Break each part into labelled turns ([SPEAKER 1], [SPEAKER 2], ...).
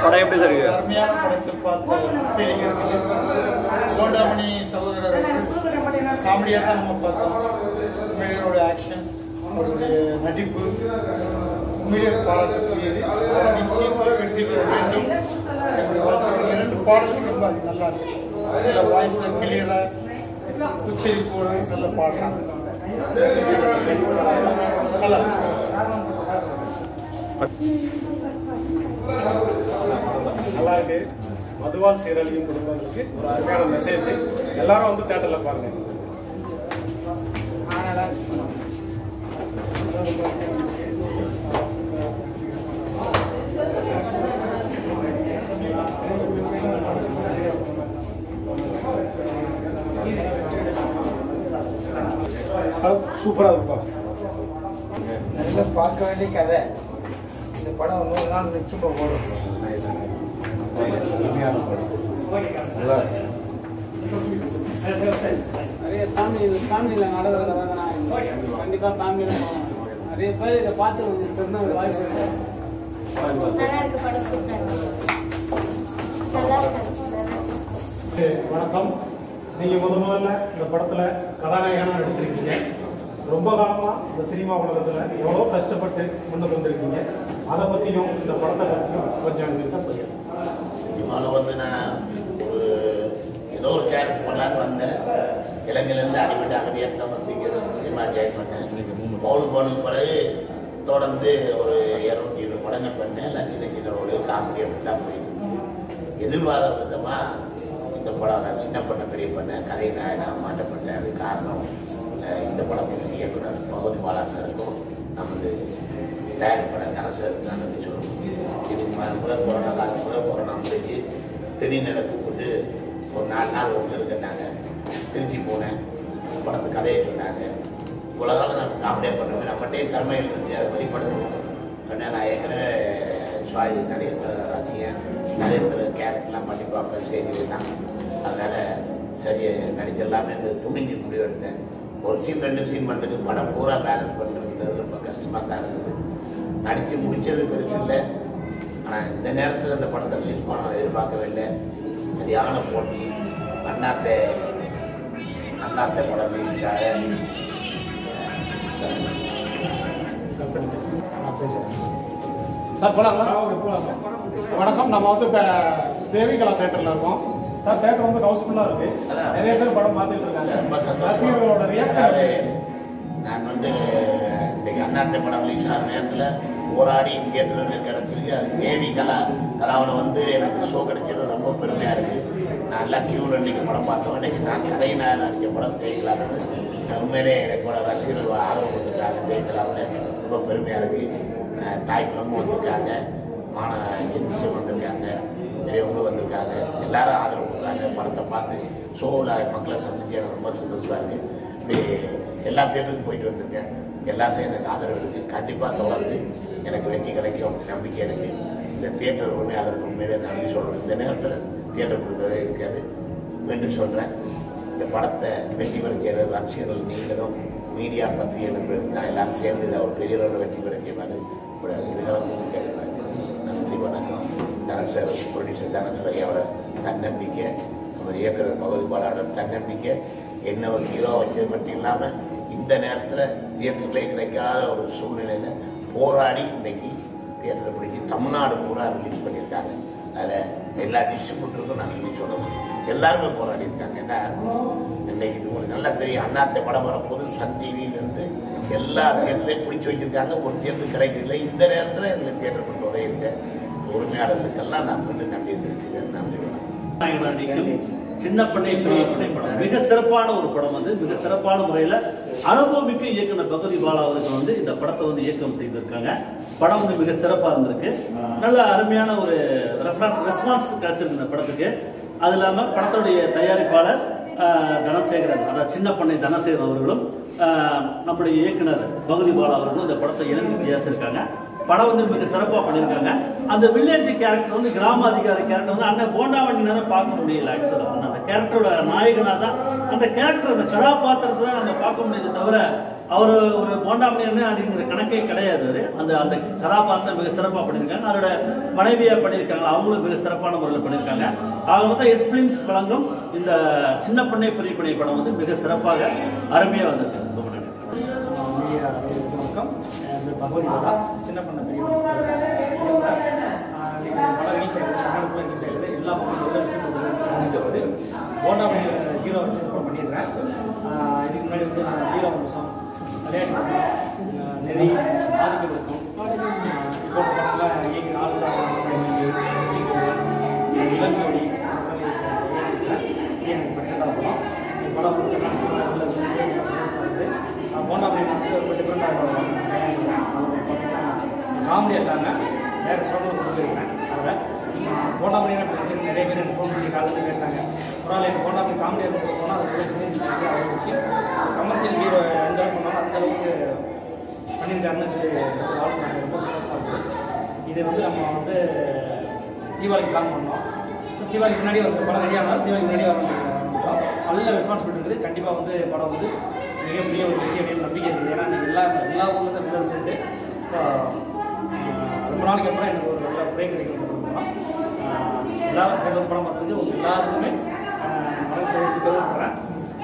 [SPEAKER 1] படம் எப்படி சார் இருக்கு
[SPEAKER 2] அருமையான படத்தை பார்த்த ஃபீலிங் இருக்குது கோண்டாமணி சகோதரர் காமெடியாக தான் நம்ம பார்த்தோம் உண்மையோட ஆக்ஷன்ஸ் அவருடைய நடிப்பு உண்மையிலே பாராட்டக்கூடியது நிச்சயமாக வெற்றி பெற வேண்டும் என்னுடைய வாழ்த்துக்கள். இரண்டு பாடல்கள் ரொம்ப அது நல்லா இருக்கு நல்ல வாய்ஸில் கிளியராக உச்சரிப்போடு நல்ல பாடுறாங்க நல்லா
[SPEAKER 3] நல்லா இருக்கு மதுவால் சீரழியும் குடும்பங்களுக்கு ஒரு அருமையான மெசேஜ் எல்லாரும் வந்து தேட்டர்ல பாருங்க சூப்பரா இருக்குப்பா
[SPEAKER 4] நல்ல பார்க்க வேண்டிய கதை இந்த படம் நூறு நாள் நிச்சயமா போடும் நல்லா இருக்கு.
[SPEAKER 5] நிறைய ஃபேமிலி ஃபேமிலியில் நடக்கிற கதை தான் கண்டிப்பாக ஃபேமிலியில் நிறைய பேர் இதை பார்த்து உங்களுக்கு தெரிஞ்ச ஒரு வாய்ப்பு இருக்கு
[SPEAKER 6] நல்லா இருக்கு படம் சூப்பரா இருக்கு நல்லா இருக்கு
[SPEAKER 3] வணக்கம் நீங்க முத முதல்ல இந்த படத்துல கதாநாயகனா நடிச்சிருக்கீங்க ரொம்ப காலமா இந்த சினிமா உலகத்துல எவ்வளோ கஷ்டப்பட்டு முன்னுக்கு வந்திருக்கீங்க அதை பத்தியும் இந்த படத்தை பத்தியும் கொஞ்சம் எங்களுக்கு புரியும்
[SPEAKER 7] சினிமாவில் வந்து நான் ஒரு ஏதோ ஒரு கேரக்டர் பண்ணலான்னு வந்தேன் இலங்கையிலேருந்து அடிபட்டு அகதியாக தான் வந்து இங்கே சினிமா ஜாயின் பண்ணேன் பவுல் போன பிறகு தொடர்ந்து ஒரு இரநூத்தி இருபது படங்கள் பண்ணேன் எல்லாம் சின்ன சின்ன ஒரு காமெடி அப்படி தான் போயிட்டு இருந்துச்சு. எதிர்பாராத விதமாக இந்த படம் நான் சின்ன பண்ண பெரிய பண்ணேன் கதை நான் மாட்டப்பட்டேன் அது காரணம் அஹ், இந்த படத்தின் இயக்குனர் பகவதி பாலாசருக்கும் நமது தயாரிப்பட கனசர் நான் நன்றி சொல்லணும் இதுக்கு ம- முதல் கொரோனா காலம் முதல் கொரோனா முடிஞ்சு திடீர்னு எனக்கு கூப்பிட்டு ஒரு நாலு நாள் ஒன்று இருக்குன்னாங்க திருச்சி போனேன் படத்து கதையை சொன்னாங்க இவ்வளோ காலம் நான் காமெடியாக பண்ணுவேன் நம்மகிட்டே திறமைகள் இருந்து அதை வெளிப்படுத்தணும் உடனே நான் ஏற்கனவே சுவாமி நடிகர் ரசிகன் நடிகர் கேரக்டர்லாம் பண்ணி பார்ப்பேன் செய்திகள் தான் அதனால் சரி நடிச்சிடலாமே இந்த துணிஞ்சு முடிவெடுத்தேன் ஒரு சீன் ரெண்டு சீன் பண்ணுறதுக்கு படம் பூரா பேலன்ஸ் பண்ணுறது ரொம்ப கஷ்டமாக தான் இருந்தது நடித்து முடித்தது பெருசு இல்லை ஆனால் இந்த நேரத்தில் இந்த படத்தை ரிலீஸ் பண்ண எதிர்பார்க்கவே இல்லை சரியான போட்டி அண்ணாத்தை அண்ணாத்தை படம் ரிலீஸ்க்காக
[SPEAKER 3] நான் பேசுறேன்
[SPEAKER 5] சார் போலாங்களா
[SPEAKER 3] வணக்கம் நம்ம வந்து இப்போ தேவிகலா தேட்டரில் இருக்கோம் சார் தேட்டர் வந்து ஹவுஸ்ஃபுல்லாக இருக்கு நிறைய பேர் படம் பார்த்துட்டு
[SPEAKER 7] ரொம்ப
[SPEAKER 3] இருக்காங்க
[SPEAKER 7] சந்தோஷம்.
[SPEAKER 3] ரசிகர்களோட ரியாக்ஷன்
[SPEAKER 7] அதாவது, நான் வந்து இன்னைக்கு அண்ணாத்த படம் ரிலீஸ் ஆகிற நேரத்தில் போராடி தியேட்டரில் கிடச்சிருக்கு அது தேவி கலா கலாவில் வந்து எனக்கு ஷோ கிடைச்சது ரொம்ப பெருமையாக இருக்குது நான் எல்லாம் கியூவில் இன்னைக்கு படம் பார்த்தோம் இன்னைக்கு நான் கதையினால் நடித்த படம் தேவி கலாவில் உண்மையிலே எனக்கு கூட ரசிகர்கள் ஆதரவு கொடுத்துருக்காங்க தேவி கலாவில் ரொம்ப பெருமையாக இருக்குது தாய் குழம்பு வந்திருக்காங்க மான என்சி வந்திருக்காங்க பெரியவங்களும் வந்திருக்காங்க எல்லாரும் ஆதரவு கொடுக்குறாங்க படத்தை பார்த்து ஷோவில் மக்களை சந்திச்சு எனக்கு ரொம்ப சந்தோஷமாக இருக்குது இப்படி எல்லா தேட்டருக்கும் போயிட்டு வந்திருக்கேன் எல்லாத்தையும் எனக்கு ஆதரவு இருக்குது கண்டிப்பாக தொடர்ந்து எனக்கு வெற்றி கிடைக்கும் அப்படி நம்பிக்கை எனக்கு இந்த தியேட்டர் உண்மையாளருக்கு உண்மையிலே நன்றி சொல்கிறேன் இந்த நேரத்தில் தியேட்டர் கொடுத்ததே இருக்காது மீண்டும் சொல்கிறேன் இந்த படத்தை வெற்றி பெறுக்கிற ரசிகர்கள் நீங்களும் மீடியா பத்திரிகைகள் தான் எல்லாரும் சேர்ந்து இதை ஒரு பெரிய அளவில் வெற்றி பெறுக்கிற மாதிரி கூட இதுதான் கேட்குறேன் நன்றி வணக்கம் தனசர் ப்ரொடியூசர் தனசர் ஐயாவோட தன்னம்பிக்கை நம்ம இயக்குனர் பகுதி பாலாளர் தன்னம்பிக்கை என்ன ஒரு ஹீரோ வச்சது மட்டும் இல்லாமல் இந்த நேரத்தில் தியேட்டர்களே கிடைக்காத ஒரு சூழ்நிலையில் போராடி இன்னைக்கு தியேட்டரை பிடிச்சி தமிழ்நாடு பூரா ரிலீஸ் பண்ணியிருக்காங்க அதில் எல்லா டிஸ்ட்ரிபியூட்டருக்கும் நான் நன்றி சொல்லணும் எல்லாருமே போராடி இருக்காங்க ஏன்னா இன்னைக்கு இது உங்களுக்கு நல்லா தெரியும் அண்ணாத்த படம் வரும்போது சன் டிவியிலேருந்து எல்லா தியேட்டர்லையும் பிடிச்சி வச்சிருக்காங்க ஒரு தியேட்டர் கிடைக்கல இந்த நேரத்தில் எங்களுக்கு தியேட்டர் கொண்டு வர இருக்க உரிமையாளர்களுக்கெல்லாம் நான் மீண்டும் நன்றி தெரிவிக்கிறேன் நன்றி வணக்கம்
[SPEAKER 8] நாயகனா நடிக்கும் சின்ன பண்ணை பெரிய பண்ணை படம் மிக சிறப்பான ஒரு படம் வந்து மிக சிறப்பான முறையில அனுபவமிக்க இயக்குனர் பகவதி பாலா அவர்கள் வந்து இந்த படத்தை வந்து இயக்கம் செய்திருக்காங்க படம் வந்து மிக சிறப்பா இருந்திருக்கு நல்ல அருமையான ஒரு ரெஸ்பான்ஸ் கிடைச்சிருக்கு இந்த படத்துக்கு அது இல்லாம படத்துடைய தயாரிப்பாளர் ஆஹ், தனசேகரன் அதாவது சின்ன பண்ணை தனசேகரன் அவர்களும் ஆஹ், நம்முடைய இயக்குனர் பகுதி பாலா அவர்களும் இந்த படத்தை இணைந்து தயாரிச்சிருக்காங்க படம் வந்து மிக சிறப்பா பண்ணியிருக்காங்க அந்த வில்லேஜ் கேரக்டர் வந்து கிராம அதிகாரி கேரக்டர் வந்து அண்ணன் போண்டாவண்டி நேரம் பார்க்க முடியல ஆக்சுவலா அந்த கேரக்டரோட நாயகனா தான் அந்த கேரக்டர் அந்த கதாபாத்திரத்தை தான் நம்ம பார்க்க முடியுது தவிர அவர் ஒரு போண்டாமணி அப்படிங்கிற கணக்கே கிடையாது அவரு. அந்த அந்த கதாபாத்திரம் மிக சிறப்பா பண்ணியிருக்காங்க அவரோட மனைவியா பண்ணியிருக்காங்க அவங்களும் மிக சிறப்பான முறையில் பண்ணியிருக்காங்க அவங்க வந்து எஸ் பிலிம்ஸ் வழங்கும் இந்த சின்ன பண்ணை பெரிய பண்ணை படம் வந்து மிக சிறப்பாக அருமையா வந்திருக்கு ரொம்ப நன்றி
[SPEAKER 3] மீடியா வணக்கம் இந்த பகவதி பாலா சின்ன பண்ண பெரிய படம் ரிலீஸ் ஆகிடுது தமிழுக்குள்ள ரிலீஸ் ஆகிடுது எல்லா படங்களும் செஞ்சுட்டு போண்டா ஹீரோ வச்சு படம் பண்ணிடுறேன் ஆஹ் இதுக்கு முன்னாடி வந்து நான் ஹீரோ வம்சம் விளையாட்டு படம், ஆஹ் நெறி ஆதிக்க இருக்கும் இப்போ படத்தில் இயக்கி ஆளுநர் இளஞ்சோடி எனக்கு பன்னெண்டாவது படம் இந்த படம் வந்து நல்ல விஷயம் போனா அப்படின்னு ஒரு டிஃப்ரெண்டாக காமெடி இல்லாம வேற சொல்ல கொடுத்துருக்கேன் அதில் போனா அப்படின்னு பிரச்சனை நிறைய பேர் எனக்கு ஃபோன் பண்ணி காலையில் கேட்டாங்க ஒரு நாள் எனக்கு போனா அப்படி காமெடி எடுத்து போனால் அது கூட மெசேஜ் பண்ணி அதை வச்சு கமர்ஷியல் ஹீரோ எந்த அளவுக்கு பண்ணாலும் அந்த அளவுக்கு பண்ணியிருக்காருன்னு சொல்லி ஒரு ஆள் நாங்கள் ரொம்ப சந்தோஷமாக இருக்குது இது வந்து நம்ம வந்து தீபாவளிக்கு பிளான் பண்ணோம் தீபாவளிக்கு முன்னாடி ஒரு படம் ரெடி ஆனாலும் தீபாவளிக்கு முன்னாடி வந்துட்டோம் நல்ல ரெஸ்பான்சிபிலிட்டி இருக்குது கண்டிப்பாக வந்து படம் வந்து மிகப்பெரிய ஒரு வெற்றி அப்படின்னு நம்பிக்கை இருக்குது ஏன்னா இன்னைக்கு எல்லா எல்லா ஊர்லேருந்து விடுதலை சேர்ந்து இப்போ ஆஹ், ரொம்ப நாளைக்கு அப்புறம் எனக்கு ஒரு நல்ல பிரேக் கிடைக்கும் படம் எல்லாரும் தேர்தல் படம் பார்த்ததுக்கு உங்கள் எல்லாருக்குமே ஆஹ், மனசு சேர்த்து தெரிவிக்கிறேன்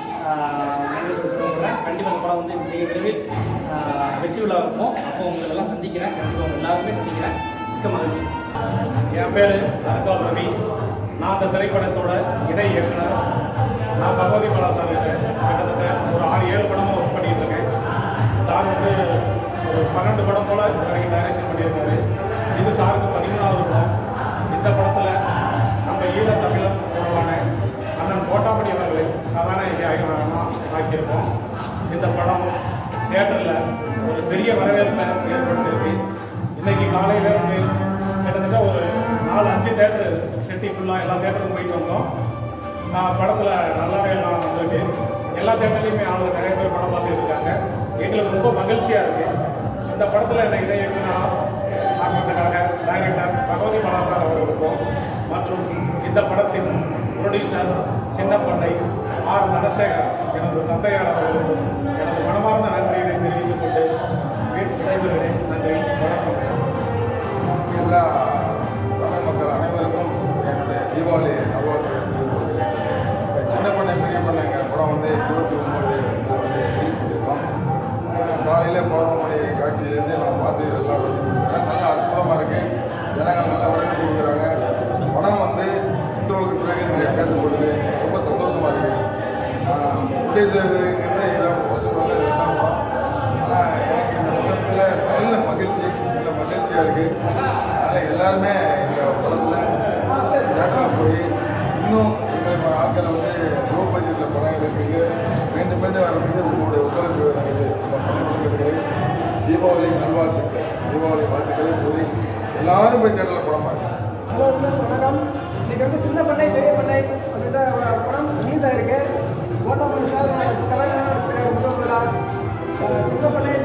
[SPEAKER 3] நன்றி சொல்லிக்கிறேன் கண்டிப்பாக இந்த படம் வந்து மிக விரைவில் ஆஹ், வெற்றி விழா இருக்கும் அப்போ உங்களை எல்லாம் சந்திக்கிறேன் கண்டிப்பாக உங்கள் எல்லாருமே சந்திக்கிறேன் மிக்க மகிழ்ச்சி
[SPEAKER 1] என் பேர் அர்கால் ரவி நான் அந்த திரைப்படத்தோட இணை இயக்குனர் நான் பகவதி பாலா சார் கிட்டத்தட்ட ஒரு ஆறு ஏழு படமாக ஒர்க் பண்ணிட்டு இருக்கேன் சார் வந்து ஒரு பன்னெண்டு படம் போல இது வரைக்கும் டைரக்ஷன் பண்ணியிருக்காரு இது சாருக்கு பதிமூணாவது படம் இந்த படத்தில் நம்ம ஈழ தமிழர் உறவான அண்ணன் கோட்டாமணி அவர்களை கதாநாயகி ஆகியோராக ஆக்கியிருக்கோம் இந்த படம் தியேட்டரில் ஒரு பெரிய வரவேற்பை ஏற்படுத்தியிருக்கு இன்னைக்கு காலையில இருந்து கிட்டத்தட்ட ஒரு நாலு அஞ்சு தேட்டர் சிட்டி ஃபுல்லாக எல்லா தேட்டருக்கும் போயிட்டு வந்தோம் நான் படத்தில் நல்லாவே எல்லாம் வந்திருக்கு எல்லா தேட்டர்லையுமே ஆளுங்க நிறைய பேர் படம் பார்த்துட்டு இருக்காங்க எங்களுக்கு ரொம்ப மகிழ்ச்சியாக இருக்கு இந்த படத்தில் என்னை இதை இயக்குனராக ஆக்குறதுக்காக டைரக்டர் பகவதி பாலா சார் அவர்களுக்கும் மற்றும் இந்த படத்தின் ப்ரொடியூசர் சின்னப்பண்ணை ஆர் தனசேகர் எனது தந்தையார் அவர்களுக்கும் எனது மனமார்ந்த நன்றியினை தெரிவித்துக் கொண்டு விடைபெறுகிறேன் நன்றி வணக்கம்
[SPEAKER 9] எல்லா தமிழ் மக்கள் அனைவருக்கும் என்னுடைய தீபாவளி நல்வாழ்த்து எடுத்துக்கிட்டு வருகிறேன் இந்த சின்ன பண்ணை பெரிய பண்ணைங்க படம் வந்து இருபத்தி ஒன்பது இதில் வந்து ரிலீஸ் பண்ணியிருக்கோம் காலையில் பௌர்ணமி காட்சியிலேருந்து நான் பார்த்து எல்லாம் பண்ணியிருக்கேன் நல்ல அற்புதமாக இருக்குது ஜனங்கள் நல்ல வரவேற்பு கொடுக்குறாங்க படம் வந்து இன்ட்ரோலுக்கு பிறகு நிறைய பேசப்படுது எனக்கு ரொம்ப சந்தோஷமாக இருக்குது புரியுதுங்கிறது இதை ஃபஸ்ட்டு வந்து ரெண்டாம் படம் ஆனால் எனக்கு இந்த படத்தில் நல்ல மகிழ்ச்சி நல்ல மகிழ்ச்சியாக இருக்குது அதனால் எல்லாருமே இந்த படத்தில் தேட்டரில் போய் இன்னும் எங்களுக்கு ஆட்களை வந்து லோ பட்ஜெட்டில் படம் எடுக்குது மீண்டும் மீண்டும் வரதுக்கு உங்களுடைய ஒத்துழைப்பு எனக்கு இந்த படம் கொடுக்கிறது தீபாவளி நல்வாழ்த்துக்கள் தீபாவளி வாழ்த்துக்களை கூறி எல்லாரும் போய் தேட்டரில் படம் பாருங்க
[SPEAKER 10] ஹலோ மிஸ் வணக்கம் இன்னைக்கு வந்து சின்ன பண்ணை பெரிய பண்ணை அப்படின்ற ஒரு படம் ரிலீஸ் ஆயிருக்கு கோட்டாமணி சார் கலைஞர் நடிச்சிருக்காரு முதல் முதலா அஹ் சின்ன பண்ணை